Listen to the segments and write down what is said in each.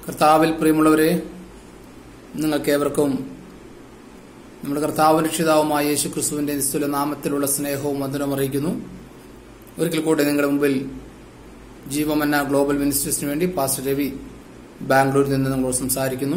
കർത്താവിൽ പ്രിയമുള്ളവരെ നിങ്ങൾക്കേവർക്കും നമ്മുടെ കർത്താവ് രക്ഷിതാവുമായ യേശു ക്രിസ്തുവിന്റെ നിസ്തുല നാമത്തിലുള്ള സ്നേഹവും വന്ദനവും അറിയിക്കുന്നു ഒരിക്കൽ കൂടെ നിങ്ങളുടെ മുമ്പിൽ ജീവമന്ന ഗ്ലോബൽ മിനിസ്റ്റേഴ്സിന് വേണ്ടി പാസ്റ്റർ രവി ബാംഗ്ലൂരിൽ നിന്ന് നമ്മളോട് സംസാരിക്കുന്നു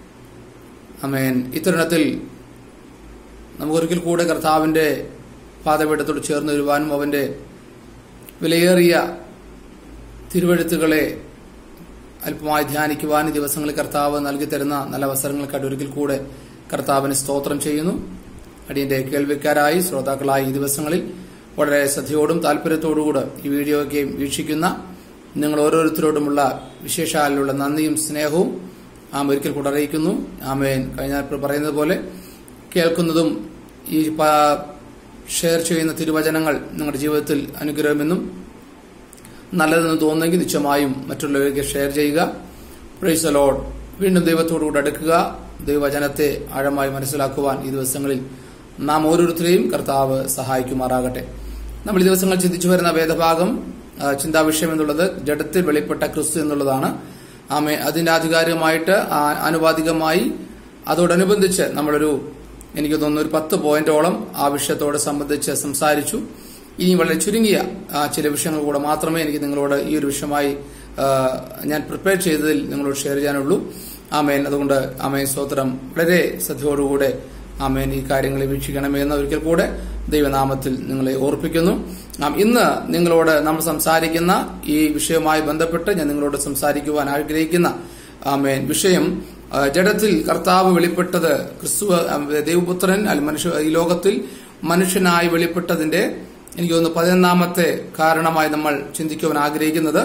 അമേൻ ഇത്തരുണത്തിൽ നമുക്കൊരിക്കൽ കൂടെ കർത്താവിന്റെ പാതപീഠത്തോട് ചേർന്ന് വരുവാനും അവന്റെ വിലയേറിയ തിരുവഴുത്തുകളെ അല്പമായി ധ്യാനിക്കുവാൻ ഈ ദിവസങ്ങളിൽ കർത്താവ് നൽകി തരുന്ന നല്ല അവസരങ്ങൾക്കായിട്ട് ഒരിക്കൽ കൂടെ കർത്താവിന് സ്തോത്രം ചെയ്യുന്നു അടിയന്റെ കേൾവിക്കാരായി ശ്രോതാക്കളായി ഈ ദിവസങ്ങളിൽ വളരെ ശ്രദ്ധയോടും താല്പര്യത്തോടുകൂടെ ഈ വീഡിയോയ്ക്ക് വീക്ഷിക്കുന്ന നിങ്ങൾ ഓരോരുത്തരോടുമുള്ള വിശേഷാലുള്ള നന്ദിയും സ്നേഹവും ആം ഒരിക്കൽ കൂടെ അറിയിക്കുന്നു ആമേൻ കഴിഞ്ഞ പറയുന്നത് പോലെ കേൾക്കുന്നതും ഈ പ- ഷെയർ ചെയ്യുന്ന തിരുവചനങ്ങൾ നിങ്ങളുടെ ജീവിതത്തിൽ അനുഗ്രഹമെന്നും നല്ലതെന്ന് തോന്നുന്നെങ്കിൽ നിശ്ചയമായും മറ്റുള്ളവർക്ക് ഷെയർ ചെയ്യുക പ്രൈസ് ലോഡ് വീണ്ടും ദൈവത്തോടുകൂടെ അടുക്കുക ദൈവവചനത്തെ ആഴമായി മനസ്സിലാക്കുവാൻ ഈ ദിവസങ്ങളിൽ നാം ഓരോരുത്തരെയും കർത്താവ് സഹായിക്കുമാറാകട്ടെ നമ്മൾ ഈ ദിവസങ്ങൾ ചിന്തിച്ചു വരുന്ന വേദഭാഗം ആ, ചിന്താ വിഷയം എന്നുള്ളത് ജഡത്തിൽ വെളിപ്പെട്ട ക്രിസ്തു എന്നുള്ളതാണ് ആമേ അതിന്റെ ആധികാരികമായിട്ട് ആ- ആനുപാതികമായി അതോടനുബന്ധിച്ച് നമ്മളൊരു എനിക്ക് തോന്നുന്നു ഒരു പത്ത് പോയിന്റോളം ആ വിഷയത്തോട് സംബന്ധിച്ച് സംസാരിച്ചു ഇനി വളരെ ചുരുങ്ങിയ ആ, ചില വിഷയങ്ങൾ കൂടെ മാത്രമേ എനിക്ക് നിങ്ങളോട് ഈ ഒരു വിഷയമായി ആ, ഞാൻ പ്രിപ്പയർ ചെയ്തതിൽ നിങ്ങളോട് ഷെയർ ചെയ്യാനുള്ളൂ ആമേൻ അതുകൊണ്ട് ആമേൻ സ്തോത്രം വളരെ ശ്രദ്ധയോടുകൂടെ ആമേൻ ഈ കാര്യങ്ങളെ വീക്ഷിക്കണമേ എന്ന് ഒരിക്കൽ കൂടെ ദൈവനാമത്തിൽ നിങ്ങളെ ഓർപ്പിക്കുന്നു നാം ഇന്ന് നിങ്ങളോട് നമ്മൾ സംസാരിക്കുന്ന ഈ വിഷയവുമായി ബന്ധപ്പെട്ട് ഞാൻ നിങ്ങളോട് സംസാരിക്കുവാൻ ആഗ്രഹിക്കുന്ന ആമേൻ വിഷയം ആ, ജഡത്തിൽ കർത്താവ് വെളിപ്പെട്ടത് ക്രിസ്തു ആ, ദൈവപുത്രൻ അല്ല മനുഷ്യ ഈ ലോകത്തിൽ മനുഷ്യനായി വെളിപ്പെട്ടതിന്റെ എനിക്ക് തോന്നുന്നു പതിനൊന്നാമത്തെ കാരണമായി നമ്മൾ ചിന്തിക്കുവാൻ ആഗ്രഹിക്കുന്നത്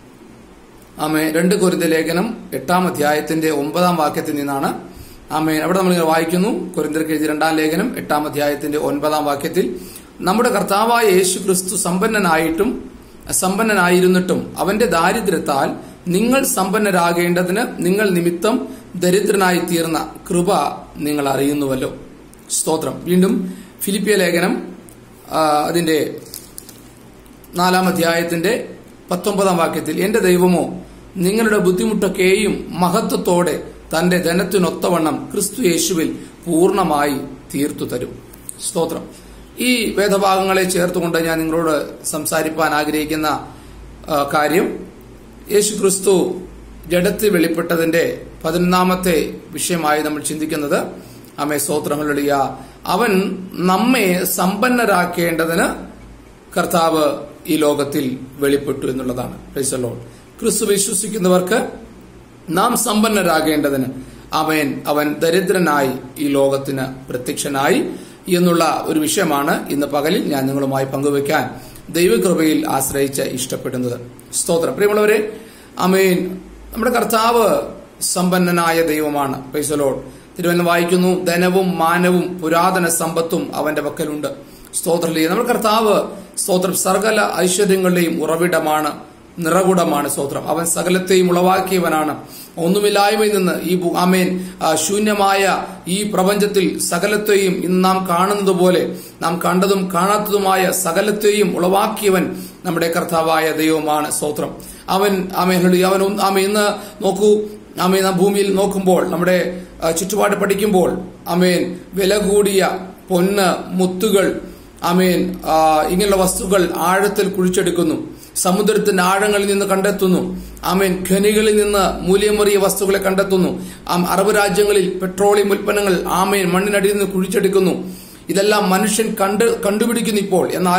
ആമേ രണ്ട് കുരുത ലേഖനം എട്ടാം അധ്യായത്തിന്റെ ഒമ്പതാം വാക്യത്തിൽ നിന്നാണ് ആമേ അവിടെ നമ്മൾ ഇങ്ങനെ വായിക്കുന്നു കുരിന്തർക്ക് എഴുതിയ രണ്ടാം ലേഖനം എട്ടാം അധ്യായത്തിന്റെ ഒൻപതാം വാക്യത്തിൽ നമ്മുടെ കർത്താവായ യേശു ക്രിസ്തു സമ്പന്നനായിട്ടും സമ്പന്നനായിരുന്നിട്ടും അവന്റെ ദാരിദ്ര്യത്താൽ നിങ്ങൾ സമ്പന്നരാകേണ്ടതിന് നിങ്ങൾ നിമിത്തം ദരിദ്രനായി തീർന്ന കൃപ നിങ്ങൾ അറിയുന്നുവല്ലോ സ്തോത്രം വീണ്ടും ഫിലിപ്പിയ ലേഖനം ആ, അതിന്റെ നാലാം അധ്യായത്തിന്റെ പത്തൊമ്പതാം വാക്യത്തിൽ എന്റെ ദൈവമോ നിങ്ങളുടെ ബുദ്ധിമുട്ടൊക്കെയും മഹത്വത്തോടെ തന്റെ ധനത്തിനൊത്തവണ്ണം ക്രിസ്തു യേശുവിൽ പൂർണ്ണമായി തീർത്തു തരും സ്തോത്രം ഈ വേദഭാഗങ്ങളെ ചേർത്തുകൊണ്ട് ഞാൻ നിങ്ങളോട് സംസാരിപ്പാൻ ആഗ്രഹിക്കുന്ന ആ, കാര്യം യേശു ക്രിസ്തു ജഡത്തിൽ വെളിപ്പെട്ടതിന്റെ പതിനൊന്നാമത്തെ വിഷയമായി നമ്മൾ ചിന്തിക്കുന്നത് അമ്മേ സ്തോത്രങ്ങളുളിയ അവൻ നമ്മെ സമ്പന്നരാക്കേണ്ടതിന് കർത്താവ് ഈ ലോകത്തിൽ വെളിപ്പെട്ടു എന്നുള്ളതാണ് Praise the Lord. ക്രിസ്തു വിശ്വസിക്കുന്നവർക്ക് നാം സമ്പന്നരാകേണ്ടതിന് അവൻ അവൻ ദരിദ്രനായി ഈ ലോകത്തിന് പ്രത്യക്ഷനായി എന്നുള്ള ഒരു വിഷയമാണ് ഇന്ന് പകലിൽ ഞാൻ നിങ്ങളുമായി പങ്കുവയ്ക്കാൻ ദൈവകൃപയിൽ ആശ്രയിച്ച് ഇഷ്ടപ്പെടുന്നത് സ്തോത്രം പ്രിയമുള്ളവരെ അമേൻ നമ്മുടെ കർത്താവ് സമ്പന്നനായ ദൈവമാണ് പൈസലോഡ് തിരുവനന്തപുരം വായിക്കുന്നു ധനവും മാനവും പുരാതന സമ്പത്തും അവന്റെ പക്കലുണ്ട് സ്തോത്രലീയ നമ്മുടെ കർത്താവ് സ്തോത്രം സകല ഐശ്വര്യങ്ങളുടെയും ഉറവിടമാണ് നിറകുടമാണ് സ്തോത്രം അവൻ സകലത്തെയും ഉളവാക്കിയവനാണ് ഒന്നുമില്ലായ്മയിൽ നിന്ന് ഈ ഭൂ- ആമേൻ ആ, ശൂന്യമായ ഈ പ്രപഞ്ചത്തിൽ സകലത്തെയും ഇന്ന് നാം കാണുന്നത് പോലെ നാം കണ്ടതും കാണാത്തതുമായ സകലത്തെയും ഉളവാക്കിയവൻ നമ്മുടെ കർത്താവായ ദൈവമാണ് സ്തോത്രം അവൻ ആമേൻ ഹല്ലേലൂയ. അവൻ ഒന്ന്- ആമേൻ ഇന്ന് നോക്കൂ ആമേൻ നാം ഭൂമിയിൽ നോക്കുമ്പോൾ നമ്മുടെ ആ, ചുറ്റുപാട് പഠിക്കുമ്പോൾ ആമേൻ വില കൂടിയ പൊന്ന് മുത്തുകൾ ആമേൻ ആ, ഇങ്ങനെയുള്ള വസ്തുക്കൾ ആഴത്തിൽ കുഴിച്ചെടുക്കുന്നു സമുദ്രത്തിന്റെ ആഴങ്ങളിൽ നിന്ന് കണ്ടെത്തുന്നു ആമേൻ ഖനികളിൽ നിന്ന് മൂല്യമേറിയ വസ്തുക്കളെ കണ്ടെത്തുന്നു ആം അറബ് രാജ്യങ്ങളിൽ പെട്രോളിയം ഉൽപ്പന്നങ്ങൾ ആമേൻ മണ്ണിനടിയിൽ നിന്ന് കുഴിച്ചെടുക്കുന്നു ഇതെല്ലാം മനുഷ്യൻ കണ്ട് കണ്ടുപിടിക്കുന്നു ഇപ്പോൾ എന്നാൽ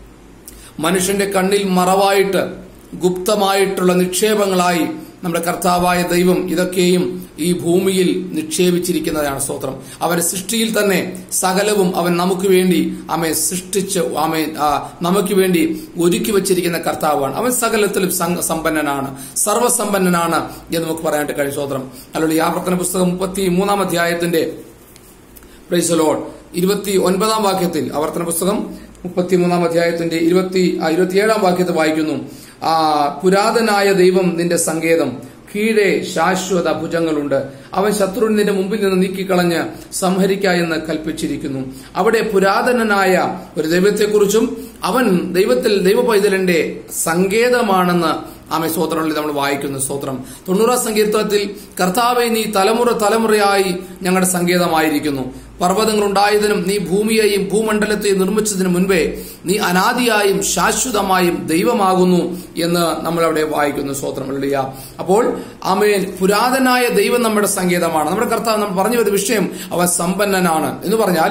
മനുഷ്യന്റെ കണ്ണിൽ മറവായിട്ട് ഗുപ്തമായിട്ടുള്ള നിക്ഷേപങ്ങളായി നമ്മുടെ കർത്താവായ ദൈവം ഇതൊക്കെയും ഈ ഭൂമിയിൽ നിക്ഷേപിച്ചിരിക്കുന്നതാണ് സ്തോത്രം അവന്റെ സൃഷ്ടിയിൽ തന്നെ സകലവും അവൻ നമുക്ക് വേണ്ടി അമ്മയെ സൃഷ്ടിച്ച് അമ്മയെ നമുക്ക് വേണ്ടി ഒരുക്കി വെച്ചിരിക്കുന്ന കർത്താവാണ് അവൻ സകലത്തിലും സം- സമ്പന്നനാണ് സർവസമ്പന്നനാണ് എന്ന് നമുക്ക് പറയാനായിട്ട് കഴിയും സ്തോത്രം അല്ലെങ്കിൽ ഈ ആവർത്തന പുസ്തകം മുപ്പത്തി മൂന്നാം അധ്യായത്തിന്റെ പ്രൈസ് ലോഡ് ഇരുപത്തി ഒൻപതാം വാക്യത്തിൽ ആവർത്തന പുസ്തകം മുപ്പത്തിമൂന്നാം അധ്യായത്തിന്റെ ഇരുപത്തി ആ, ഇരുപത്തിയേഴാം വാക്യത്തിൽ വായിക്കുന്നു ആ പുരാതനായ ദൈവം നിന്റെ സങ്കേതം കീഴെ ശാശ്വത ഭുജങ്ങളുണ്ട് അവൻ ശത്രുവിൻ നിന്റെ മുമ്പിൽ നിന്ന് നീക്കിക്കളഞ്ഞ് സംഹരിക്ക എന്ന് കൽപ്പിച്ചിരിക്കുന്നു അവിടെ പുരാതനനായ ഒരു ദൈവത്തെക്കുറിച്ചും അവൻ ദൈവത്തിൽ ദൈവപൈതലിന്റെ സങ്കേതമാണെന്ന് ആമേ സ്തോത്രങ്ങളിൽ നമ്മൾ വായിക്കുന്നു സ്തോത്രം തൊണ്ണൂറാം സങ്കീർത്തനത്തിൽ കർത്താവെ നീ തലമുറ തലമുറയായി ഞങ്ങളുടെ സങ്കേതമായിരിക്കുന്നു പർവ്വതങ്ങൾ ഉണ്ടായതിനും നീ ഭൂമിയെയും ഭൂമണ്ഡലത്തെയും നിർമ്മിച്ചതിനു മുൻപേ നീ അനാദിയായും ശാശ്വതമായും ദൈവമാകുന്നു എന്ന് നമ്മൾ അവിടെ വായിക്കുന്നു സ്തോത്രം ഹല്ലേലൂയ. അപ്പോൾ ആമേൻ പുരാതനായ ദൈവം നമ്മുടെ സങ്കേതമാണ് നമ്മുടെ കർത്താവ് നമ്മൾ പറഞ്ഞു വരുന്ന വിഷയം അവൻ സമ്പന്നനാണ് എന്ന് പറഞ്ഞാൽ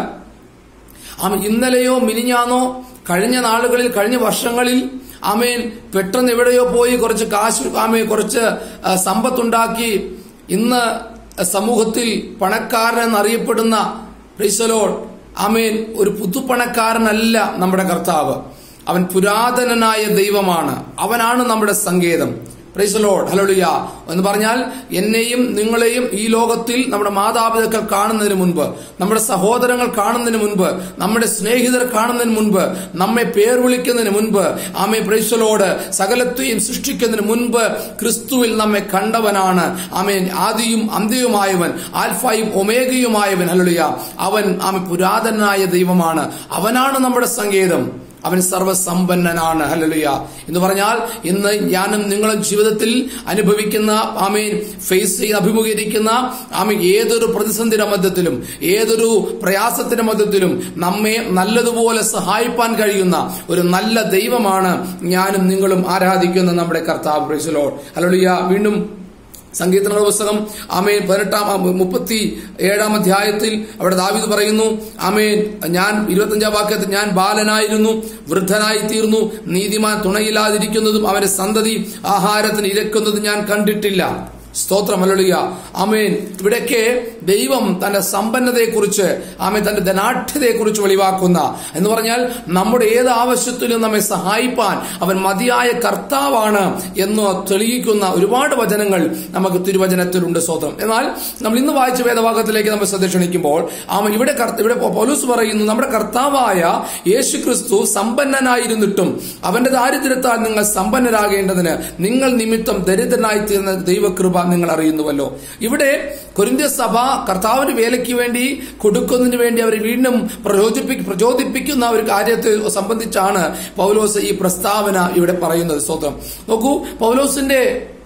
ആമ ഇന്നലെയോ മിനിഞ്ഞാന്നോ കഴിഞ്ഞ നാളുകളിൽ കഴിഞ്ഞ വർഷങ്ങളിൽ ആമേൻ പെട്ടെന്ന് എവിടെയോ പോയി കുറച്ച് കാശ് ആമേ കുറച്ച് ആ, സമ്പത്തുണ്ടാക്കി ഇന്ന് സമൂഹത്തിൽ പണക്കാരൻ എന്നറിയപ്പെടുന്ന പ്രീസലോൾ ആമേൻ ഒരു പുതുപ്പണക്കാരനല്ല നമ്മുടെ കർത്താവ് അവൻ പുരാതനനായ ദൈവമാണ് അവനാണ് നമ്മുടെ സങ്കേതം പ്രൈസ് ലോഡ് ഹലോളിയ എന്ന് പറഞ്ഞാൽ എന്നെയും നിങ്ങളെയും ഈ ലോകത്തിൽ നമ്മുടെ മാതാപിതാക്കൾ കാണുന്നതിന് മുൻപ് നമ്മുടെ സഹോദരങ്ങൾ കാണുന്നതിന് മുൻപ് നമ്മുടെ സ്നേഹിതർ കാണുന്നതിന് മുൻപ് നമ്മെ പേർ വിളിക്കുന്നതിന് മുൻപ് ആമെ പ്രൈസലോട് സകലത്തെയും സൃഷ്ടിക്കുന്നതിന് മുൻപ് ക്രിസ്തുവിൽ നമ്മെ കണ്ടവനാണ് ആമേൻ ആദിയും അന്ത്യവുമായവൻ ആൽഫയും ഒമേഗയുമായവൻ ഹലുളിയ അവൻ ആമെ പുരാതനായ ദൈവമാണ് അവനാണ് നമ്മുടെ സങ്കേതം അവൻ സർവസമ്പന്നനാണ് ഹല്ലേലൂയ എന്ന് പറഞ്ഞാൽ ഇന്ന് ഞാനും നിങ്ങളും ജീവിതത്തിൽ അനുഭവിക്കുന്ന ആമേൻ ഫേസ് ചെയ്ത് അഭിമുഖീകരിക്കുന്ന ആമേൻ ഏതൊരു പ്രതിസന്ധിയുടെ മധ്യത്തിലും ഏതൊരു പ്രയാസത്തിന്റെ മധ്യത്തിലും നമ്മെ നല്ലതുപോലെ സഹായിപ്പാൻ കഴിയുന്ന ഒരു നല്ല ദൈവമാണ് ഞാനും നിങ്ങളും ആരാധിക്കുന്ന നമ്മുടെ കർത്താവ് പ്രൈസലോ ഹല്ലേലൂയ വീണ്ടും സങ്കീർത്തനങ്ങളുടെ പുസ്തകം ആമേൻ പതിനെട്ടാം ആ, മുപ്പത്തി ഏഴാം അധ്യായത്തിൽ അവിടെ ദാവീദ് പറയുന്നു ആമേൻ ഞാൻ ഇരുപത്തഞ്ചാം വാക്യത്തിൽ ഞാൻ ബാലനായിരുന്നു വൃദ്ധനായി തീർന്നു നീതിമാൻ തുണയില്ലാതിരിക്കുന്നതും അവന്റെ സന്തതി ആഹാരത്തിന് ഇരക്കുന്നതും ഞാൻ കണ്ടിട്ടില്ല സ്തോത്രം അല്ലുക ആമേൻ ഇവിടൊക്കെ ദൈവം തന്റെ സമ്പന്നതയെക്കുറിച്ച് ആമേൻ തന്റെ ധനാഠ്യതയെക്കുറിച്ച് വെളിവാക്കുന്ന എന്ന് പറഞ്ഞാൽ നമ്മുടെ ഏത് ആവശ്യത്തിലും നമ്മെ സഹായിപ്പാൻ അവൻ മതിയായ കർത്താവാണ് എന്ന് തെളിയിക്കുന്ന ഒരുപാട് വചനങ്ങൾ നമുക്ക് തിരുവചനത്തിലുണ്ട് സ്തോത്രം എന്നാൽ നമ്മൾ ഇന്ന് വായിച്ച വേദഭാഗത്തിലേക്ക് നമ്മൾ ശ്രദ്ധ ക്ഷണിക്കുമ്പോൾ ആമ ഇവിടെ കർത്ത- ഇവിടെ പൗലൂസ് പറയുന്നു നമ്മുടെ കർത്താവായ യേശു ക്രിസ്തു സമ്പന്നനായിരുന്നിട്ടും അവന്റെ ദാരിദ്ര്യത്താൽ നിങ്ങൾ സമ്പന്നരാകേണ്ടതിന് നിങ്ങൾ നിമിത്തം ദരിദ്രനായി തീർന്ന ദൈവകൃപ നിങ്ങൾ അറിയുന്നുവല്ലോ ഇവിടെ കൊരിന്ത്യ സഭ കർത്താവിന് വേലയ്ക്ക് വേണ്ടി കൊടുക്കുന്നതിന് വേണ്ടി അവർ വീണ്ടും പ്രചോദിപ്പി പ്രചോദിപ്പിക്കുന്ന ഒരു കാര്യത്തെ സംബന്ധിച്ചാണ് പൗലോസ് ഈ പ്രസ്താവന ഇവിടെ പറയുന്നത് സ്വന്തം നോക്കൂ പൗലോസിന്റെ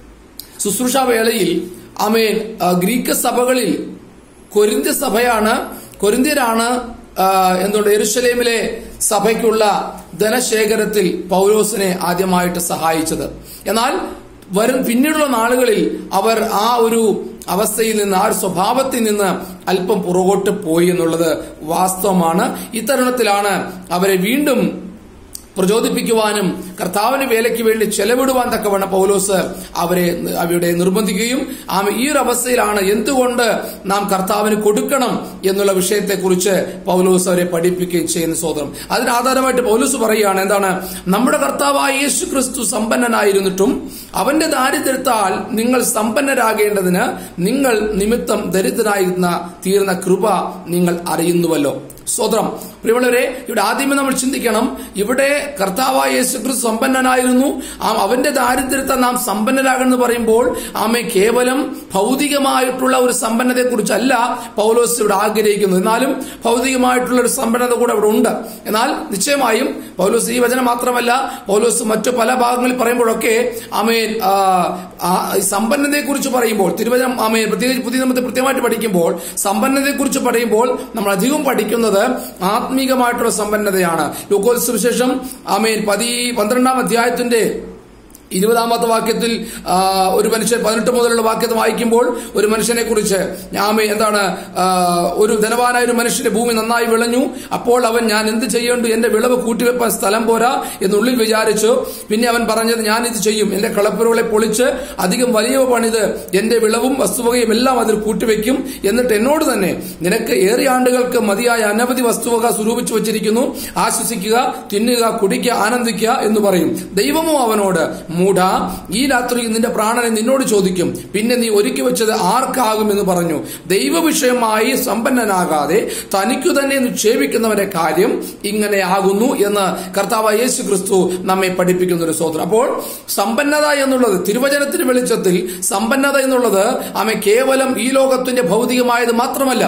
ശുശ്രൂഷ വേളയിൽ അമേൻ ആ, ഗ്രീക്ക് സഭകളിൽ കൊരിന്ത്യ സഭയാണ് കൊരിന്ത്യരാണ് ആ, എന്തുകൊണ്ട് എരുശലേമിലെ സഭയ്ക്കുള്ള ധനശേഖരത്തിൽ പൗലോസിനെ ആദ്യമായിട്ട് സഹായിച്ചത് എന്നാൽ വരും പിന്നീടുള്ള നാളുകളിൽ അവർ ആ ഒരു അവസ്ഥയിൽ നിന്ന് ആ ഒരു സ്വഭാവത്തിൽ നിന്ന് അല്പം പുറകോട്ട് പോയി എന്നുള്ളത് വാസ്തവമാണ് ഇത്തരുണത്തിലാണ് അവരെ വീണ്ടും പ്രചോദിപ്പിക്കുവാനും കർത്താവിന് വേലയ്ക്ക് വേണ്ടി ചെലവിടുവാൻ തക്കവണ്ണം പൗലോസ് അവരെ അവിടെ നിർബന്ധിക്കുകയും ആ ഈ ഒരു അവസ്ഥയിലാണ് എന്തുകൊണ്ട് നാം കർത്താവിന് കൊടുക്കണം എന്നുള്ള വിഷയത്തെക്കുറിച്ച് പൗലോസ് അവരെ പഠിപ്പിക്കുകയും ചെയ്യുന്ന സോദരം അതിന് ആധാരമായിട്ട് പൗലോസ് പറയുകയാണ് എന്താണ് നമ്മുടെ കർത്താവായ യേശു ക്രിസ്തു സമ്പന്നനായിരുന്നിട്ടും അവന്റെ ദാരിദ്ര്യത്താൽ നിങ്ങൾ സമ്പന്നരാകേണ്ടതിന് നിങ്ങൾ നിമിത്തം ദരിദ്രനായിരുന്ന തീർന്ന കൃപ നിങ്ങൾ അറിയുന്നുവല്ലോ സ്വതം പ്രിയമുള്ളവരെ ഇവിടെ ആദ്യമേ നമ്മൾ ചിന്തിക്കണം ഇവിടെ കർത്താവായ യേശുക്രിസ്തു സമ്പന്നനായിരുന്നു ആ അവന്റെ ദാരിദ്ര്യത്തെ നാം സമ്പന്നരാകണമെന്ന് പറയുമ്പോൾ ആമെ കേവലം ഭൗതികമായിട്ടുള്ള ഒരു സമ്പന്നതയെ കുറിച്ചല്ല പൗലോസ് ഇവിടെ ആഗ്രഹിക്കുന്നത് എന്നാലും ഭൗതികമായിട്ടുള്ള ഒരു സമ്പന്നത കൂടെ അവിടെ ഉണ്ട് എന്നാൽ നിശ്ചയമായും പൗലോസ് ഈ വചനം മാത്രമല്ല പൗലോസ് മറ്റു പല ഭാഗങ്ങളിൽ പറയുമ്പോഴൊക്കെ ആമേൻ ആ, ആ, ഈ സമ്പന്നതയെ കുറിച്ച് പറയുമ്പോൾ തിരുവചനം ആമേൻ പ്രത്യേകിച്ച് പുതിയ നിയമത്തെ കൃത്യമായിട്ട് പഠിക്കുമ്പോൾ സമ്പന്നതയെ കുറിച്ച് പറയുമ്പോൾ നമ്മൾ അധികം പഠിക്കുന്നത് ആത്മീകമായിട്ടുള്ള സമ്പന്നതയാണ് ലൂക്കോസ് സുവിശേഷം ആമേൻ പതി പന്ത്രണ്ടാം അധ്യായത്തിന്റെ ഇരുപതാമത്തെ വാക്യത്തിൽ ആ, ഒരു മനുഷ്യൻ പതിനെട്ട് മുതലുള്ള വാക്യത്തെ വായിക്കുമ്പോൾ ഒരു മനുഷ്യനെ കുറിച്ച് ഞാൻ എന്താണ് ആ, ഒരു ധനവാനായ ഒരു മനുഷ്യന്റെ ഭൂമി നന്നായി വിളഞ്ഞു അപ്പോൾ അവൻ ഞാൻ എന്ത് ചെയ്യേണ്ടു എന്റെ വിളവ് കൂട്ടിവെപ്പാൻ സ്ഥലം പോരാ എന്നുള്ളിൽ വിചാരിച്ചു പിന്നെ അവൻ പറഞ്ഞത് ഞാൻ ഇത് ചെയ്യും എന്റെ കളപ്പുരകളെ പൊളിച്ച് അധികം വലിയവ പണിത് എന്റെ വിളവും വസ്തുവകയും എല്ലാം അതിൽ കൂട്ടിവെക്കും എന്നിട്ട് എന്നോട് തന്നെ നിനക്ക് ഏറെ ആണ്ടുകൾക്ക് മതിയായ അനവധി വസ്തുവക സ്വരൂപിച്ചു വച്ചിരിക്കുന്നു ആശ്വസിക്കുക തിന്നുക കുടിക്കുക ആനന്ദിക്കുക എന്ന് പറയും ദൈവമോ അവനോട് മൂഢ ഈ രാത്രി നിന്റെ പ്രാണനെ നിന്നോട് ചോദിക്കും പിന്നെ നീ ഒരുക്കി വെച്ചത് ആർക്കാകും എന്ന് പറഞ്ഞു ദൈവവിഷയമായി സമ്പന്നനാകാതെ തനിക്കു തന്നെ നിക്ഷേപിക്കുന്നവന്റെ കാര്യം ഇങ്ങനെ ആകുന്നു എന്ന് കർത്താവ് യേശു ക്രിസ്തു നമ്മെ പഠിപ്പിക്കുന്ന ഒരു സോദരം അപ്പോൾ സമ്പന്നത എന്നുള്ളത് തിരുവചനത്തിന് വെളിച്ചത്തിൽ സമ്പന്നത എന്നുള്ളത് ആമെ കേവലം ഈ ലോകത്തിന്റെ ഭൗതികമായത് മാത്രമല്ല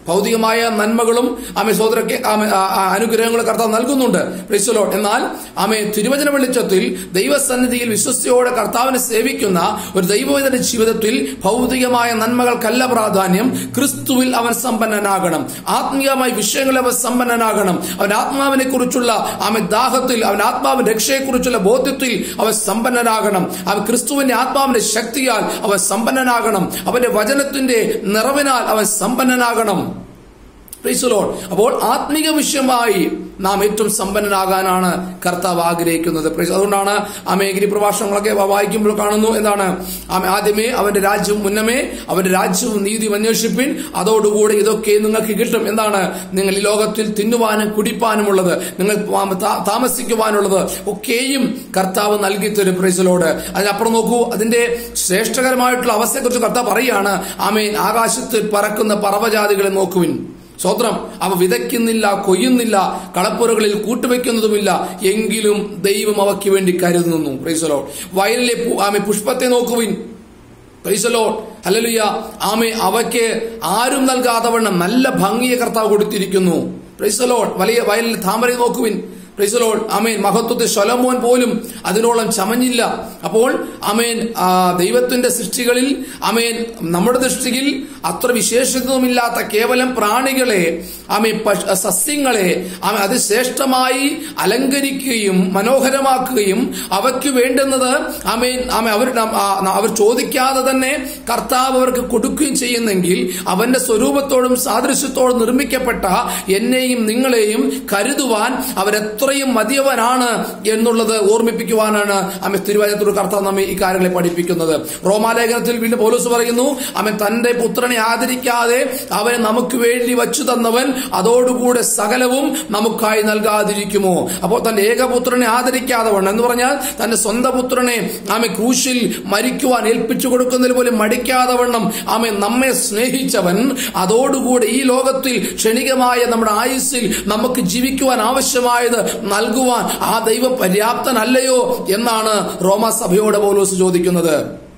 ഭൗതികമായ നന്മകളും ആമെ സോദരಕ್ಕೆ ആമെ ആ, ആ, അനുഗ്രഹങ്ങളും കർത്താവ് നൽകുന്നുണ്ട് പ്രിസലോ എന്നാൽ ആമെ തിരുവചന വെളിച്ചത്തിൽ ദൈവസന്നിധിയിൽ വിശ്വസ്തയോടെ കർത്താവിനെ സേവിക്കുന്ന ഒരു ദൈവവേദന ജീവിതത്തിൽ ഭൗതികമായ നന്മകൾക്കല്ല പ്രാധാന്യം ക്രിസ്തുവിൽ അവൻ സമ്പന്നനാകണം ആത്മീയമായ വിഷയങ്ങളിൽ അവൻ സമ്പന്നനാകണം അവൻ ആത്മാവിനെ കുറിച്ചുള്ള ആമെ ദാഹത്തിൽ അവൻ ആത്മാവിന്റെ രക്ഷയെക്കുറിച്ചുള്ള ബോധ്യത്തിൽ അവൻ സമ്പന്നനാകണം അവൻ ക്രിസ്തുവിന്റെ ആത്മാവിന്റെ ശക്തിയാൽ അവൻ സമ്പന്നനാകണം അവന്റെ വചനത്തിന്റെ നിറവിനാൽ അവൻ സമ്പന്നനാകണം Praise the Lord. അപ്പോൾ ആത്മീക വിഷയമായി നാം ഏറ്റവും സമ്പന്നനാകാനാണ് കർത്താവ് ആഗ്രഹിക്കുന്നത് Praise- അതുകൊണ്ടാണ് അമേഗിരി പ്രഭാഷണങ്ങളൊക്കെ വായിക്കുമ്പോൾ കാണുന്നു എന്താണ് ആമേ ആദ്യമേ അവന്റെ രാജ്യവും മുന്നമേ അവന്റെ രാജ്യവും നീതിയും അന്വേഷിപ്പിൻ അതോടുകൂടി ഇതൊക്കെ നിങ്ങൾക്ക് കിട്ടും എന്താണ് നിങ്ങൾ ഈ ലോകത്തിൽ തിന്നുവാനും കുടിപ്പാനുമുള്ളത് നിങ്ങൾ താ- താമസിക്കുവാനുള്ളത് ഒക്കെയും കർത്താവ് നൽകി തരും പ്രൈസലോട് അതിനപ്പുറം നോക്കൂ അതിന്റെ ശ്രേഷ്ഠകരമായിട്ടുള്ള അവസ്ഥയെക്കുറിച്ച് കർത്താവ് പറയുകയാണ് ആമേൻ ആകാശത്തിൽ പറക്കുന്ന പറവജാതികളെ നോക്കുവിൻ സ്വത്രം അവ വിതയ്ക്കുന്നില്ല കൊയ്യുന്നില്ല കളപ്പുരകളിൽ കൂട്ടുവെക്കുന്നതുമില്ല എങ്കിലും ദൈവം അവയ്ക്ക് വേണ്ടി കരുതുന്നു പ്രൈസലോ വയലിലെ പു- ആമെ പുഷ്പത്തെ നോക്കുവിൻ പ്രൈസലോ അല്ലലുയ്യ ആമെ അവയ്ക്ക് ആരും നൽകാതെ വണ്ണം നല്ല ഭംഗിയെ കർത്താവ് കൊടുത്തിരിക്കുന്നു പ്രൈസലോ വലിയ വയലിൽ താമര നോക്കുവിൻ പ്രൈസലോൾ അമേൻ മഹത്വത്തെ ശൊലമോൻ പോലും അതിനോളം ചമഞ്ഞില്ല അപ്പോൾ അമേൻ ആ, ദൈവത്തിന്റെ സൃഷ്ടികളിൽ അമേൻ നമ്മുടെ ദൃഷ്ടിയിൽ അത്ര വിശേഷത്വമില്ലാത്ത കേവലം പ്രാണികളെ ആമേ പശ്- സസ്യങ്ങളെ ആമേ അതിശ്രേഷ്ഠമായി അലങ്കരിക്കുകയും മനോഹരമാക്കുകയും അവയ്ക്ക് വേണ്ടുന്നത് ആമേൻ ആമേ അവർ നം- ആ, ന- അവർ ചോദിക്കാതെ തന്നെ കർത്താവ് അവർക്ക് കൊടുക്കുകയും ചെയ്യുന്നെങ്കിൽ അവന്റെ സ്വരൂപത്തോടും സാദൃശ്യത്തോടും നിർമ്മിക്കപ്പെട്ട എന്നെയും നിങ്ങളെയും കരുതുവാൻ അവരെത്രയും മതിയവനാണ് എന്നുള്ളത് ഓർമ്മിപ്പിക്കുവാനാണ് അമ്മ തിരുവചനത്തോട് കർത്താവ് നമ്മെ ഈ കാര്യങ്ങളെ പഠിപ്പിക്കുന്നത് റോമാലേഖനത്തിൽ വീണ്ടും പോലീസ് പറയുന്നു അവൻ തന്റെ പുത്രനെ ആദരിക്കാതെ അവനെ നമുക്ക് വേണ്ടി വച്ചു തന്നവൻ അതോടുകൂടെ സകലവും നമുക്കായി നൽകാതിരിക്കുമോ അപ്പോൾ തന്റെ ഏകപുത്രനെ ആദരിക്കാതെ വണ്ണം എന്ന് പറഞ്ഞാൽ തന്റെ സ്വന്തം പുത്രനെ ആമെ ക്രൂശിൽ മരിക്കുവാൻ ഏൽപ്പിച്ചു കൊടുക്കുന്നതിൽ പോലും മടിക്കാതെ വണ്ണം ആമെ നമ്മെ സ്നേഹിച്ചവൻ അതോടുകൂടെ ഈ ലോകത്തിൽ ക്ഷണികമായ നമ്മുടെ ആയുസ്സിൽ നമുക്ക് ജീവിക്കുവാൻ ആവശ്യമായത് നൽകുവാൻ ആ ദൈവം പര്യാപ്തനല്ലയോ എന്നാണ് റോമാസഭയോട് പൗലോസ് ചോദിക്കുന്നത്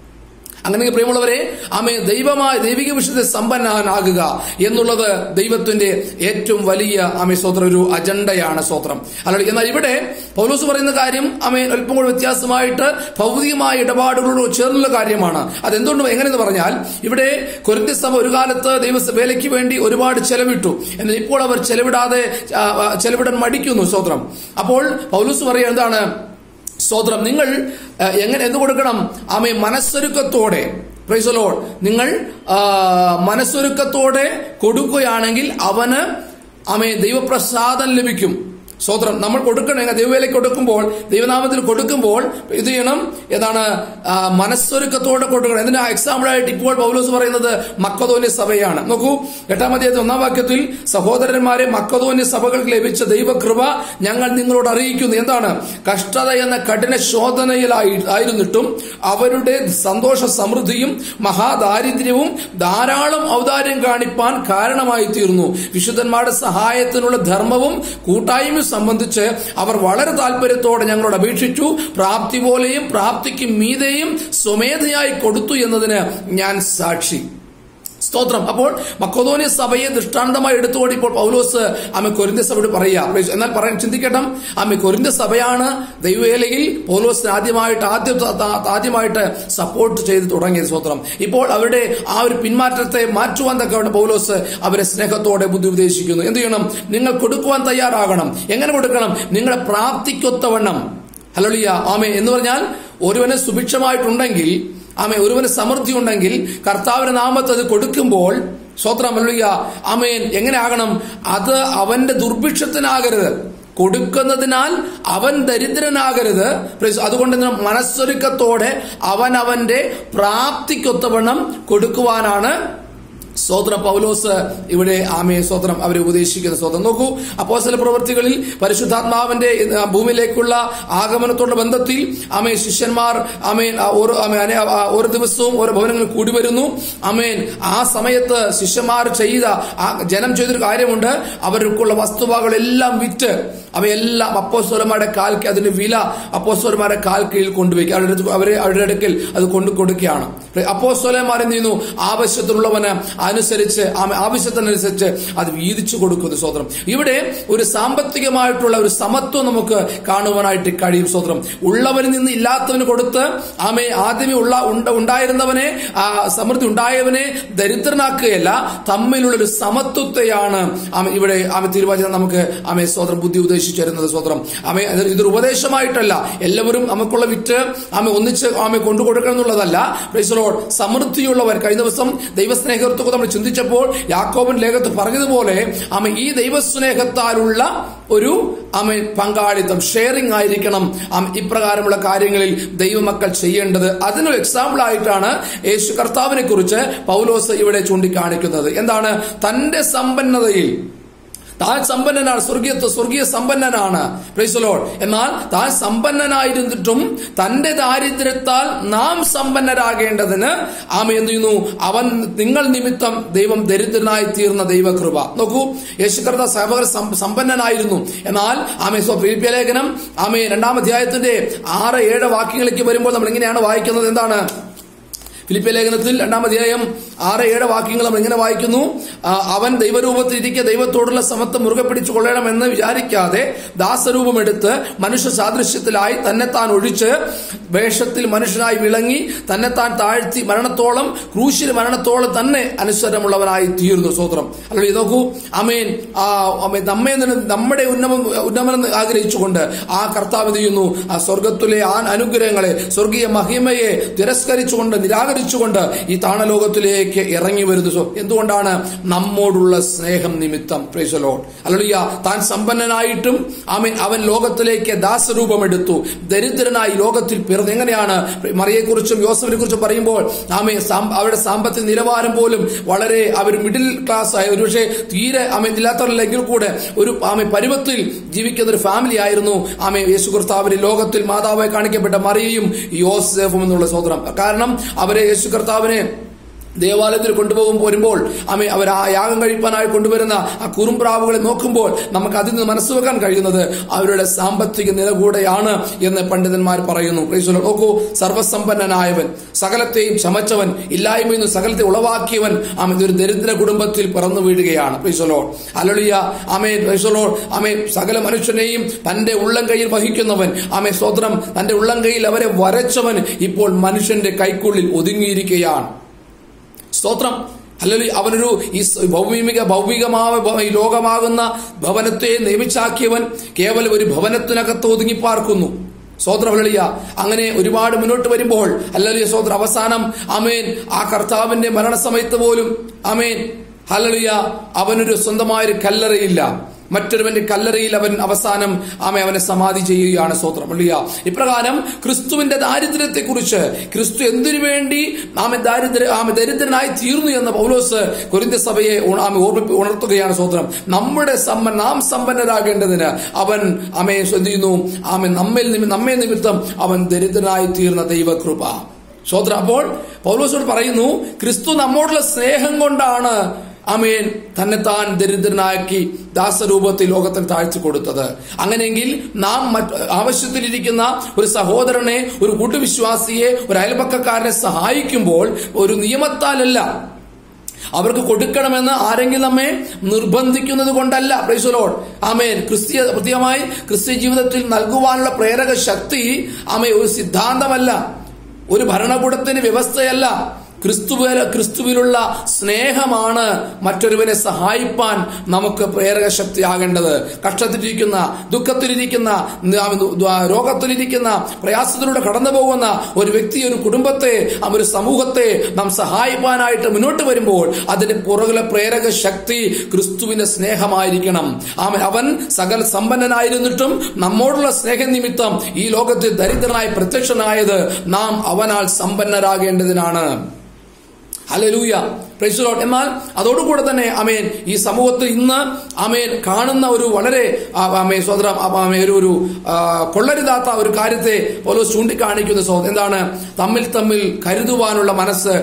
അങ്ങനെ പ്രിയമുള്ളവരെ ആമേ ദൈവമായ ദൈവിക വിഷയത്തെ സമ്പന്നനാകുക എന്നുള്ളത് ദൈവത്തിന്റെ ഏറ്റവും വലിയ ആമേ സ്വത്രം ഒരു അജണ്ടയാണ് സ്വത്രം അല്ലാതെ എന്നാൽ ഇവിടെ പൗലോസ് പറയുന്ന കാര്യം ആമേ അല്പം കൂടെ വ്യത്യാസമായിട്ട് ഭൗതികമായ ഇടപാടുകളോട് ചേർന്നുള്ള കാര്യമാണ് അതെന്തുകൊണ്ട് എങ്ങനെയെന്ന് പറഞ്ഞാൽ ഇവിടെ കൊരിന്ത്യ സഭ ഒരു കാലത്ത് ദൈവ വേലയ്ക്ക് വേണ്ടി ഒരുപാട് ചെലവിട്ടു എന്നാൽ ഇപ്പോൾ അവർ ചെലവിടാതെ ആ, ആ, ചെലവിടാൻ മടിക്കുന്നു സ്വത്രം അപ്പോൾ പൗലോസ് പറയുക എന്താണ് സ്തോത്രം നിങ്ങൾ അഹ്, എങ്ങനെ എന്ത് കൊടുക്കണം ആമേ മനസ്സൊരുക്കത്തോടെ പ്രൈസലോൾ നിങ്ങൾ ആ, മനസ്സൊരുക്കത്തോടെ കൊടുക്കുകയാണെങ്കിൽ അവന് ആമേ ദൈവപ്രസാദം ലഭിക്കും സ്തോത്രം നമ്മൾ കൊടുക്കണമെങ്കിൽ ദൈവവേലയ്ക്ക് കൊടുക്കുമ്പോൾ ദൈവനാമത്തിൽ കൊടുക്കുമ്പോൾ ഇത് ചെയ്യണം ഏതാണ് ആ, മനസ്സൊരുക്കത്തോടെ കൊടുക്കണം എന്തിനാ എക്സാമ്പിൾ ആയിട്ട് ഇപ്പോൾ പൗലോസ് പറയുന്നത് മക്കതോന്യ സഭയാണ് നോക്കൂ എട്ടാം അധ്യായത്തിൽ ഒന്നാം വാക്യത്തിൽ സഹോദരന്മാരെ മക്കതോന്യ സഭകൾക്ക് ലഭിച്ച ദൈവകൃപ ഞങ്ങൾ നിങ്ങളോട് അറിയിക്കുന്നു എന്താണ് കഷ്ടത എന്ന കഠിന ശോധനയിലായി ആയിരുന്നിട്ടും അവരുടെ സന്തോഷ സമൃദ്ധിയും മഹാദാരിദ്ര്യവും ധാരാളം ഔദാര്യം കാണിപ്പാൻ കാരണമായി തീർന്നു വിശുദ്ധന്മാരുടെ സഹായത്തിനുള്ള ധർമ്മവും കൂട്ടായ്മയും സംബന്ധിച്ച് അവർ വളരെ താല്പര്യത്തോടെ ഞങ്ങളോട് അപേക്ഷിച്ചു പ്രാപ്തി പോലെയും പ്രാപ്തിക്ക് മീതെയും സ്വമേധയായി കൊടുത്തു എന്നതിന് ഞാൻ സാക്ഷി സ്തോത്രം അപ്പോൾ മക്കോദോനിയ സഭയെ ദൃഷ്ടാന്തമായി എടുത്തുകൊണ്ട് ഇപ്പോൾ പൗലോസ് ആമെ കൊരിന്ത സഭയോട് പറയുക എന്നാൽ പറയാൻ ചിന്തിക്കട്ടെ ആമെ കൊരിന്ത സഭയാണ് ദൈവവേലയിൽ പൗലോസിന് ആദ്യമായിട്ട് ആദ്യ ആദ്യമായിട്ട് സപ്പോർട്ട് ചെയ്ത് തുടങ്ങിയത് സ്തോത്രം ഇപ്പോൾ അവരുടെ ആ ഒരു പിന്മാറ്റത്തെ മാറ്റുവാൻ തക്കവണ്ണം പൗലോസ് അവരെ സ്നേഹത്തോടെ ബുദ്ധി ഉപദേശിക്കുന്നു എന്ത് ചെയ്യണം നിങ്ങൾ കൊടുക്കുവാൻ തയ്യാറാകണം എങ്ങനെ കൊടുക്കണം നിങ്ങളുടെ പ്രാപ്തിക്കൊത്തവണ്ണം ഹലോളിയ ആമേ എന്ന് പറഞ്ഞാൽ ഒരുവന് സുഭിക്ഷമായിട്ടുണ്ടെങ്കിൽ ആമേ ഒരുവന് സമൃദ്ധി ഉണ്ടെങ്കിൽ കർത്താവിന്റെ നാമത്ത് അത് കൊടുക്കുമ്പോൾ സ്വത്രം ഹല്ലേലൂയ ആമേൻ എങ്ങനെ ആകണം അത് അവന്റെ ദുർഭിക്ഷത്തിനാകരുത് കൊടുക്കുന്നതിനാൽ അവൻ ദരിദ്രനാകരുത് Praise- അതുകൊണ്ട് തന്നെ മനസ്സൊരുക്കത്തോടെ അവൻ അവന്റെ പ്രാപ്തിക്കൊത്തവണ്ണം കൊടുക്കുവാനാണ് സ്വോത്രം പൗലോസ് ഇവിടെ ആമയെ സ്വോത്രം അവരെ ഉപദേശിക്കുന്ന സ്വോത്രം നോക്കൂ അപ്പോസ്തല പ്രവൃത്തികളിൽ പരിശുദ്ധാത്മാവിന്റെ ആ, ഭൂമിയിലേക്കുള്ള ആഗമനത്തോടുള്ള ബന്ധത്തിൽ ആമേ ശിഷ്യന്മാർ ആമേൻ ആ, ഓരോ ആമേ, അനെ- ആ, ഓരോ ദിവസവും ഓരോ ഭവനങ്ങളിൽ കൂടി വരുന്നു ആമേൻ ആ സമയത്ത് ശിഷ്യന്മാർ ചെയ്ത ആ ജനം ചെയ്തൊരു കാര്യമുണ്ട് അവർക്കുള്ള വസ്തുവകളെല്ലാം വിറ്റ് അവയെല്ലാം അപ്പോസ്തലന്മാരുടെ കാൽക്ക് അതിന്റെ വില അപ്പോസ്തലന്മാരുടെ കാൽ കീഴിൽ കൊണ്ടുവയ്ക്കുക അവരുടെ അടുത്ത് അവരെ അവരുടെ അടുക്കൽ അത് കൊണ്ടു കൊടുക്കുകയാണ് അപ്പോസ്തലന്മാർ എന്ത് ചെയ്യുന്നു ആവശ്യത്തിനുള്ളവന് അതിന് അനുസരിച്ച് ആമ ആവശ്യത്തിനനുസരിച്ച് അത് വീതിച്ചു കൊടുക്കുന്നു സ്വതന്ത്രം ഇവിടെ ഒരു സാമ്പത്തികമായിട്ടുള്ള ഒരു സമത്വം നമുക്ക് കാണുവാനായിട്ട് കഴിയും സ്വതന്ത്രം ഉള്ളവരിൽ നിന്ന് ഇല്ലാത്തവന് കൊടുത്ത് ആമെ ആദ്യമേ ഉള്ള ഉണ്ട- ഉണ്ടായിരുന്നവനെ ആ സമൃദ്ധി ഉണ്ടായവനെ ദരിദ്രനാക്കുകയല്ല തമ്മിലുള്ള ഒരു സമത്വത്തെയാണ് ആമ ഇവിടെ ആമ തിരുവചനം നമുക്ക് ആമെ സ്വതന്ത്രം ബുദ്ധി ഉപദേശിച്ചു തരുന്നത് സ്വതന്ത്രം ആമെ ഇത് ഇതൊരു ഉപദേശമായിട്ടല്ല എല്ലാവരും നമുക്കുള്ള വിറ്റ് ആമെ ഒന്നിച്ച് ആമെ കൊണ്ടു കൊടുക്കണം എന്നുള്ളതല്ല Praise the Lord. സമൃദ്ധിയുള്ളവർ കഴിഞ്ഞ ദിവസം ദൈവസ്നേഹത്തെ നമ്മൾ ചിന്തിച്ചപ്പോൾ യാക്കോബൻ ലേഖത്ത് പറഞ്ഞതുപോലെ ആമ ഈ ദൈവസ്നേഹത്താലുള്ള ഒരു ആമ പങ്കാളിത്തം ഷെയറിംഗ് ആയിരിക്കണം ആമ ഇപ്രകാരമുള്ള കാര്യങ്ങളിൽ ദൈവമക്കൾ ചെയ്യേണ്ടത് അതിനൊരു എക്സാമ്പിൾ ആയിട്ടാണ് യേശു കർത്താവിനെ കുറിച്ച് പൗലോസ് ഇവിടെ ചൂണ്ടിക്കാണിക്കുന്നത് എന്താണ് തന്റെ സമ്പന്നതയിൽ താൻ സമ്പന്നനാണ് സ്വർഗീയത്വ സ്വർഗീയ സമ്പന്നനാണ് പ്രൈസലോൾ എന്നാൽ താൻ സമ്പന്നനായിരുന്നിട്ടും തന്റെ ദാരിദ്ര്യത്താൽ നാം സമ്പന്നരാകേണ്ടതിന് ആമ എന്ത് ചെയ്യുന്നു അവൻ നിങ്ങൾ നിമിത്തം ദൈവം ദരിദ്രനായി തീർന്ന ദൈവകൃപ നോക്കൂ യേശുകർത്ത സഹോദര സമ്പന്നനായിരുന്നു എന്നാൽ ആമെ ഫിലിപ്പിയ ലേഖനം ആമെ രണ്ടാം അധ്യായത്തിന്റെ ആറ് ഏഴ് വാക്യങ്ങളിലേക്ക് വരുമ്പോൾ നമ്മൾ ഇങ്ങനെയാണ് വായിക്കുന്നത് എന്താണ് ഫിലിപ്പിയ ലേഖനത്തിൽ രണ്ടാം അധ്യായം ആറ് ഏഴ് വാക്യങ്ങൾ നമ്മൾ ഇങ്ങനെ വായിക്കുന്നു ആ, അവൻ ദൈവരൂപത്തിൽ ഇരിക്കെ ദൈവത്തോടുള്ള സമത്വം മുറുകെ പിടിച്ചു കൊള്ളണമെന്ന് വിചാരിക്കാതെ ദാസരൂപം എടുത്ത് മനുഷ്യ സാദൃശ്യത്തിലായി തന്നെത്താൻ ഒഴിച്ച് വേഷത്തിൽ മനുഷ്യനായി വിളങ്ങി തന്നെത്താൻ താഴ്ത്തി മരണത്തോളം ക്രൂശിൽ മരണത്തോളം തന്നെ അനുസരമുള്ളവനായി തീർന്നു സ്വത്രം അല്ലെങ്കിൽ നോക്കൂ അമേൻ ആ അമേൻ നമ്മെ നിന്ന് നമ്മുടെ ഉന്നമം ഉന്നമനം ആഗ്രഹിച്ചുകൊണ്ട് ആ കർത്താവ് എന്ത് ചെയ്യുന്നു ആ സ്വർഗത്തിലെ ആ അനുഗ്രഹങ്ങളെ സ്വർഗീയ മഹിമയെ തിരസ്കരിച്ചുകൊണ്ട് നിരാകരിച്ചുകൊണ്ട് ഈ താണലോകത്തിലേക്ക് ഇറങ്ങി വരുന്നു സോ എന്തുകൊണ്ടാണ് നമ്മോടുള്ള സ്നേഹം നിമിത്തം പ്രൈസലോഡ് അല്ലിയ താൻ സമ്പന്നനായിട്ടും ആമീൻ അവൻ ലോകത്തിലേക്ക് ദാസരൂപമെടുത്തു ദരിദ്രനായി ലോകത്തിൽ പിറന്നു എങ്ങനെയാണ് മറിയെക്കുറിച്ചും യോസഫിനെ കുറിച്ചും പറയുമ്പോൾ ആമേ സാമ്പ- അവരുടെ സാമ്പത്തിക നിലവാരം പോലും വളരെ അവർ മിഡിൽ ക്ലാസ് ആയ ഒരുപക്ഷെ തീരെ ആമേ ഇല്ലാത്തവരല്ലെങ്കിൽ കൂടെ ഒരു ആമെ പരുവത്തിൽ ജീവിക്കുന്ന ഒരു ഫാമിലി ആയിരുന്നു ആമെ യേശു കർത്താവിന് ലോകത്തിൽ മാതാവായി കാണിക്കപ്പെട്ട മറിയയും യോസേഫും എന്നുള്ള സോദരം കാരണം അവരെ യേശു കർത്താവിനെ ദേവാലയത്തിൽ കൊണ്ടുപോകും വരുമ്പോൾ അമ്മ അവർ ആ യാഗം കഴിപ്പാനായി കൊണ്ടുവരുന്ന ആ കുറുംപ്രാവുകളെ നോക്കുമ്പോൾ നമുക്ക് അതിൽ നിന്ന് മനസ്സുവെക്കാൻ കഴിയുന്നത് അവരുടെ സാമ്പത്തിക നില കൂടെയാണ് എന്ന് പണ്ഡിതന്മാർ പറയുന്നു Praise the Lord. നോക്കൂ സർവസമ്പന്നനായവൻ സകലത്തെയും ചമച്ചവൻ ഇല്ലായ്മയിൽ നിന്ന് സകലത്തെ ഉളവാക്കിയവൻ ആമ ഒരു ദരിദ്ര കുടുംബത്തിൽ പിറന്നു വീഴുകയാണ് പ്രീസലോ അലളിയ അമേ പ്രീസലോ അമേ സകല മനുഷ്യനെയും തന്റെ ഉള്ളം കയ്യിൽ വഹിക്കുന്നവൻ ആമേ സ്തോത്രം തന്റെ ഉള്ളം കയ്യിൽ അവരെ വരച്ചവൻ ഇപ്പോൾ മനുഷ്യന്റെ കൈക്കുള്ളിൽ ഒതുങ്ങിയിരിക്കുകയാണ് സ്തോത്രം അല്ലെങ്കിൽ അവനൊരു ഈ സ് ഭൗമിക ഭൗമികമായ ഭ- ഈ ലോകമാകുന്ന ഭവനത്തെ നിയമിച്ചാക്കിയവൻ കേവലം ഒരു ഭവനത്തിനകത്ത് ഒതുങ്ങിപ്പാർക്കുന്നു സോദര ഹലിയ അങ്ങനെ ഒരുപാട് മുന്നോട്ട് വരുമ്പോൾ അല്ലലിയ സോദര അവസാനം അമേൻ ആ കർത്താവിന്റെ മരണസമയത്ത് പോലും അമേൻ ഹലലിയ അവനൊരു സ്വന്തമായൊരു കല്ലറയില്ല മറ്റൊരുവന്റെ കല്ലറയിൽ അവൻ അവസാനം ആമെ അവനെ സമാധി ചെയ്യുകയാണ് സ്വത്രം അല്ലിയ ഇപ്രകാരം ക്രിസ്തുവിന്റെ ദാരിദ്ര്യത്തെ കുറിച്ച് ക്രിസ്തു എന്തിനു വേണ്ടി ആമെ ദാരിദ്ര്യ ആമെ ദരിദ്രനായി തീർന്നു എന്ന പൗലോസ് കൊരിന്ത സഭയെ ഉണ- ആമെ ഓർമ്മിപ്പി ഉണർത്തുകയാണ് സ്വത്രം നമ്മുടെ സമ്പ നാം സമ്പന്നരാകേണ്ടതിന് അവൻ ആമെ എന്ത് ചെയ്യുന്നു ആമെ നമ്മിൽ നിമി- നമ്മെ നിമിത്തം അവൻ ദരിദ്രനായി തീർന്ന ദൈവകൃപ സ്വോത്ര അപ്പോൾ പൗലോസോട് പറയുന്നു ക്രിസ്തു നമ്മോടുള്ള സ്നേഹം കൊണ്ടാണ് അമേൻ തന്നെത്താൻ ദരിദ്രനാക്കി ദാസരൂപത്തിൽ ലോകത്തിന് താഴ്ത്തി കൊടുത്തത് അങ്ങനെയെങ്കിൽ നാം മറ്റ് ആവശ്യത്തിലിരിക്കുന്ന ഒരു സഹോദരനെ ഒരു കൂട്ടുവിശ്വാസിയെ ഒരു അയൽപക്കക്കാരനെ സഹായിക്കുമ്പോൾ ഒരു നിയമത്താലല്ല അവർക്ക് കൊടുക്കണമെന്ന് ആരെങ്കിലും നമ്മെ നിർബന്ധിക്കുന്നത് കൊണ്ടല്ല പ്രൈസലോഡ് ആമേൻ ക്രിസ്തീയ പ്രത്യേകമായി ക്രിസ്ത്യ ജീവിതത്തിൽ നൽകുവാനുള്ള പ്രേരക ശക്തി ആമേ ഒരു സിദ്ധാന്തമല്ല ഒരു ഭരണകൂടത്തിന്റെ വ്യവസ്ഥയല്ല ക്രിസ്തുവില ക്രിസ്തുവിലുള്ള സ്നേഹമാണ് മറ്റൊരുവനെ സഹായിപ്പാൻ നമുക്ക് പ്രേരക ശക്തിയാകേണ്ടത് കഷ്ടത്തിലിരിക്കുന്ന ദുഃഖത്തിലിരിക്കുന്ന ന- രോഗത്തിലിരിക്കുന്ന പ്രയാസത്തിലൂടെ കടന്നു പോകുന്ന ഒരു വ്യക്തി ഒരു കുടുംബത്തെ ആ ഒരു സമൂഹത്തെ നാം സഹായിപ്പാനായിട്ട് മുന്നോട്ട് വരുമ്പോൾ അതിന്റെ പുറകിലെ പ്രേരക ശക്തി ക്രിസ്തുവിന്റെ സ്നേഹമായിരിക്കണം ആമൻ അവൻ സകല സമ്പന്നനായിരുന്നിട്ടും നമ്മോടുള്ള സ്നേഹനിമിത്തം ഈ ലോകത്തിൽ ദരിദ്രനായി പ്രത്യക്ഷനായത് നാം അവനാൽ സമ്പന്നരാകേണ്ടതിനാണ് ഹലലൂയ പ്രൈസുലോട്ട് എന്നാൽ അതോടുകൂടെ തന്നെ അമേൻ ഈ സമൂഹത്തിൽ ഇന്ന് അമേൻ കാണുന്ന ഒരു വളരെ ആ, അമേ സോദര അമേ ഒരു ഒരു ആ, കൊള്ളരുതാത്ത ഒരു കാര്യത്തെ പോലും ചൂണ്ടിക്കാണിക്കുന്ന സോ എന്താണ് തമ്മിൽ തമ്മിൽ കരുതുവാനുള്ള മനസ്സ്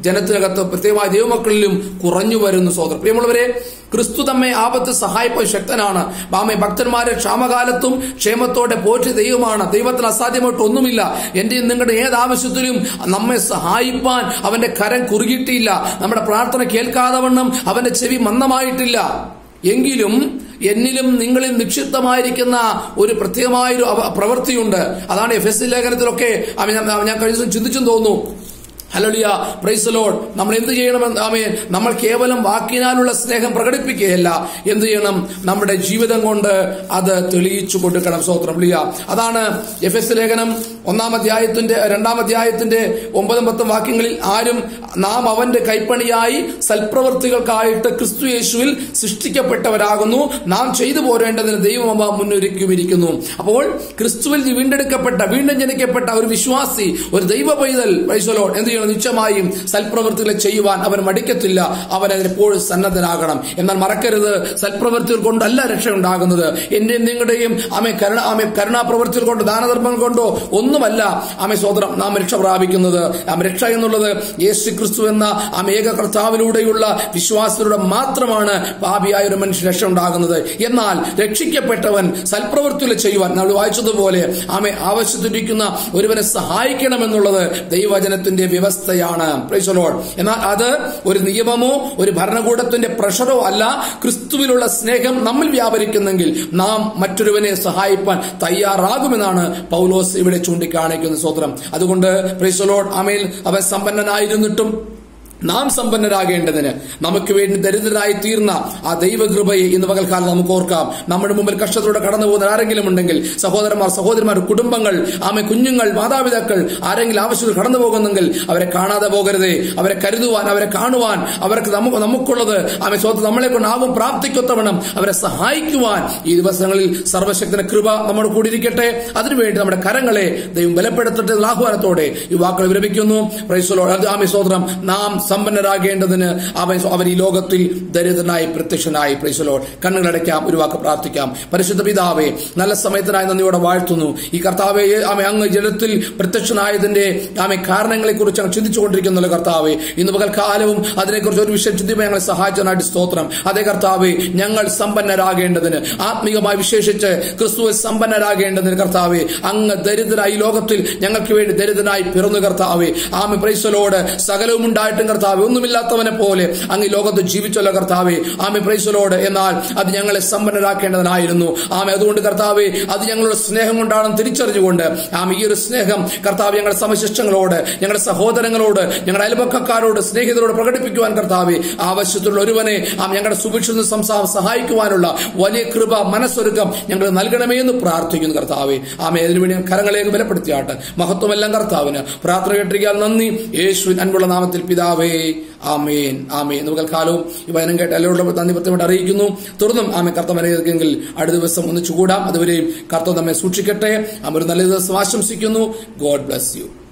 ജനത്തിനകത്ത് പ്രത്യേകമായ ദൈവമക്കളിലും കുറഞ്ഞു വരുന്നു സോദർ പ്രിയമുള്ളവരെ ക്രിസ്തു തമ്മെ ആപത്ത് സഹായിപ്പോൾ ശക്തനാണ് ആമെ ഭക്തന്മാരെ ക്ഷാമകാലത്തും ക്ഷേമത്തോടെ പോറ്റി ദൈവമാണ് ദൈവത്തിന് അസാധ്യമായിട്ട് ഒന്നുമില്ല എന്റെയും നിങ്ങളുടെ ഏത് ആവശ്യത്തിലും നമ്മെ സഹായിപ്പാൻ അവന്റെ കരം കുറുകിയിട്ടില്ല നമ്മുടെ പ്രാർത്ഥന കേൾക്കാതെ വണ്ണം അവന്റെ ചെവി മന്ദമായിട്ടില്ല എങ്കിലും എന്നിലും നിങ്ങളിൽ നിക്ഷിപ്തമായിരിക്കുന്ന ഒരു പ്രത്യേകമായൊരു അവ- പ്രവൃത്തിയുണ്ട് അതാണ് എഫ് എസ് ലേഖനത്തിലൊക്കെ അവൻ ഞാൻ ഞാൻ കഴിഞ്ഞ ദിവസം ചിന്തിച്ചും തോന്നുന്നു ഹലോലിയ പ്രൈസ് ലോഡ് നമ്മൾ എന്ത് ചെയ്യണമെന്ന് ആമേൻ നമ്മൾ കേവലം വാക്കിനാലുള്ള സ്നേഹം പ്രകടിപ്പിക്കുകയല്ല എന്ത് ചെയ്യണം നമ്മുടെ ജീവിതം കൊണ്ട് അത് തെളിയിച്ചു കൊടുക്കണം സ്വോത്രം ലിയ അതാണ് എഫ് എസ് ലേഖനം ഒന്നാം അധ്യായത്തിന്റെ രണ്ടാം അധ്യായത്തിന്റെ ഒമ്പതും പത്തും വാക്യങ്ങളിൽ ആരും നാം അവന്റെ കൈപ്പണിയായി സൽപ്രവൃത്തികൾക്കായിട്ട് ക്രിസ്തു യേശുവിൽ സൃഷ്ടിക്കപ്പെട്ടവരാകുന്നു നാം ചെയ്തു പോരേണ്ടതിന് ദൈവം അവ മുന്നൊരുക്കിയിരിക്കുന്നു അപ്പോൾ ക്രിസ്തുവിൽ വീണ്ടെടുക്കപ്പെട്ട വീണ്ടും ജനിക്കപ്പെട്ട ഒരു വിശ്വാസി ഒരു ദൈവ പൈതൽ വൈശ്വലോൺ എന്ത് ചെയ്യണം നിശ്ചയമായും സൽപ്രവൃത്തികളെ ചെയ്യുവാൻ അവൻ മടിക്കത്തില്ല അവൻ അതിനെപ്പോഴും സന്നദ്ധനാകണം എന്നാൽ മറക്കരുത് സൽപ്രവൃത്തികൾ കൊണ്ടല്ല രക്ഷ ഉണ്ടാകുന്നത് എന്റെയും നിങ്ങളുടെയും ആമെ കരുണ ആമെ കരുണാപ്രവൃത്തികൾ കൊണ്ട് ദാനധർമ്മങ്ങൾ കൊണ്ടോ ഒന്നുമല്ല ആമെ സ്വതന്ത്രം നാം രക്ഷ പ്രാപിക്കുന്നത് ആമ രക്ഷ എന്നുള്ളത് യേശു ക്രിസ്തു എന്ന ആമ ഏക കർത്താവിലൂടെയുള്ള വിശ്വാസത്തിലൂടെ മാത്രമാണ് പാപിയായ ഒരു മനുഷ്യൻ രക്ഷ ഉണ്ടാകുന്നത് എന്നാൽ രക്ഷിക്കപ്പെട്ടവൻ സൽപ്രവൃത്തികൾ ചെയ്യുവാൻ നമ്മൾ വായിച്ചതുപോലെ ആമെ ആവശ്യത്തിരിക്കുന്ന ഒരുവനെ സഹായിക്കണമെന്നുള്ളത് ദൈവവചനത്തിന്റെ വ്യവസ്ഥയാണ് Praise the Lord. എന്നാൽ അത് ഒരു നിയമമോ ഒരു ഭരണകൂടത്തിന്റെ പ്രഷറോ അല്ല ക്രിസ്തുവിലുള്ള സ്നേഹം നമ്മിൽ വ്യാപരിക്കുന്നെങ്കിൽ നാം മറ്റൊരുവനെ സഹായിപ്പാൻ തയ്യാറാകുമെന്നാണ് പൗലോസ് ഇവിടെ ചൂണ്ടിക്കാണിക്കുന്ന സ്വത്രം അതുകൊണ്ട് പ്രൈസലോഡ് അമേൽ അവൻ സമ്പന്നനായിരുന്നിട്ടും നാം സമ്പന്നരാകേണ്ടതിന് നമുക്ക് വേണ്ടി ദരിദ്രരായി തീർന്ന ആ ദൈവകൃപയെ ഇന്ന് പകൽക്കാലം നമുക്ക് ഓർക്കാം നമ്മുടെ മുമ്പിൽ കഷ്ടത്തോടെ കടന്നു പോകുന്ന ആരെങ്കിലും ഉണ്ടെങ്കിൽ സഹോദരന്മാർ സഹോദരിമാർ കുടുംബങ്ങൾ ആമെ കുഞ്ഞുങ്ങൾ മാതാപിതാക്കൾ ആരെങ്കിലും ആവശ്യത്തിൽ കടന്നു പോകുന്നെങ്കിൽ അവരെ കാണാതെ പോകരുതേ അവരെ കരുതുവാൻ അവരെ കാണുവാൻ അവർക്ക് നമുക്ക് നമുക്കുള്ളത് ആമെ സ്വത്ത് നമ്മളെ കൊണ്ടാവും പ്രാപ്തിക്കൊത്തവണ്ണം അവരെ സഹായിക്കുവാൻ ഈ ദിവസങ്ങളിൽ സർവശക്തന കൃപ നമ്മുടെ കൂടിയിരിക്കട്ടെ അതിനുവേണ്ടി നമ്മുടെ കരങ്ങളെ ദൈവം ബലപ്പെടുത്തട്ടെ എന്ന ആഹ്വാനത്തോടെ ഈ വാക്കുകൾ വിരമിക്കുന്നു പ്രൈസലോ ആമെ സ്വോത്രം നാം സമ്പന്നരാകേണ്ടതിന് അവൻ അവൻ ഈ ലോകത്തിൽ ദരിദ്രനായി പ്രത്യക്ഷനായി പ്രൈസലോ കണ്ണുകളടയ്ക്കാം ഒരു വാക്ക് പ്രാർത്ഥിക്കാം പരിശുദ്ധ പിതാവേ നല്ല സമയത്തിനായി നന്ദിയോടെ വാഴ്ത്തുന്നു ഈ കർത്താവെ ആമെ അങ്ങ് ജലത്തിൽ പ്രത്യക്ഷനായതിന്റെ ആമെ കാരണങ്ങളെ കുറിച്ച് അങ്ങ് ചിന്തിച്ചുകൊണ്ടിരിക്കുന്ന കർത്താവെ ഇന്ന് പകൽക്കാലവും അതിനെക്കുറിച്ച് ഒരു വിഷയം ചിന്തിക്കാൻ ഞങ്ങളെ സഹായിച്ചതിനായിട്ട് സ്തോത്രം അതേ കർത്താവെ ഞങ്ങൾ സമ്പന്നരാകേണ്ടതിന് ആത്മീയമായി വിശേഷിച്ച് ക്രിസ്തുവിൽ സമ്പന്നരാകേണ്ടതിന് കർത്താവെ അങ്ങ് ദരിദ്രനായി ഈ ലോകത്തിൽ ഞങ്ങൾക്ക് വേണ്ടി ദരിദ്രനായി പിറന്നു കർത്താവെ ആമെ പ്രൈസലോട് സകലവും ഉണ്ടായിട്ടും കർത്താവെ ഒന്നുമില്ലാത്തവനെ പോലെ അങ്ങ് ഈ ലോകത്ത് ജീവിച്ചല്ലോ കർത്താവെ ആമെ പ്രൈസലോട് എന്നാൽ അത് ഞങ്ങളെ സമ്പന്നരാക്കേണ്ടതിനായിരുന്നു ആമെ അതുകൊണ്ട് കർത്താവെ അത് ഞങ്ങളുടെ സ്നേഹം കൊണ്ടാണെന്ന് തിരിച്ചറിഞ്ഞുകൊണ്ട് ആമെ ഈ ഒരു സ്നേഹം കർത്താവ് ഞങ്ങളുടെ സമശിഷ്ടങ്ങളോട് ഞങ്ങളുടെ സഹോദരങ്ങളോട് ഞങ്ങളുടെ അയൽപക്കക്കാരോട് സ്നേഹിതരോട് പ്രകടിപ്പിക്കുവാൻ കർത്താവെ ആവശ്യത്തിലുള്ള ഒരുവനെ ആം ഞങ്ങളുടെ സുഭിക്ഷിത സംസാ സഹായിക്കുവാനുള്ള വലിയ കൃപ മനസ്സൊരുക്കം ഞങ്ങൾ നൽകണമേ എന്ന് പ്രാർത്ഥിക്കുന്നു കർത്താവെ ആമെ അതിനുവേണ്ടി കരങ്ങളെയും ബലപ്പെടുത്തിയാട്ട് മഹത്വമെല്ലാം കർത്താവിന് പ്രാർത്ഥന കേട്ടിരിക്കാൻ നന്ദി യേശുവിൻ അൻപുള്ള നാമത്തിൽ പിതാവേ ആമേൻ ആമേൻ നമുക്ക് കാലവും ഈ വചനം കേട്ട് എല്ലാവരോടും നന്ദി പ്രത്യേകമായിട്ട് അറിയിക്കുന്നു തുടർന്നും ആമെ കർത്തവനെങ്കിൽ അടുത്ത ദിവസം ഒന്ന് ചൂടാം അതുവരെയും കർത്തവ് നമ്മെ സൂക്ഷിക്കട്ടെ ആമ ഒരു നല്ല ദിവസം ആശംസിക്കുന്നു ഗോഡ് ബ്ലസ് യു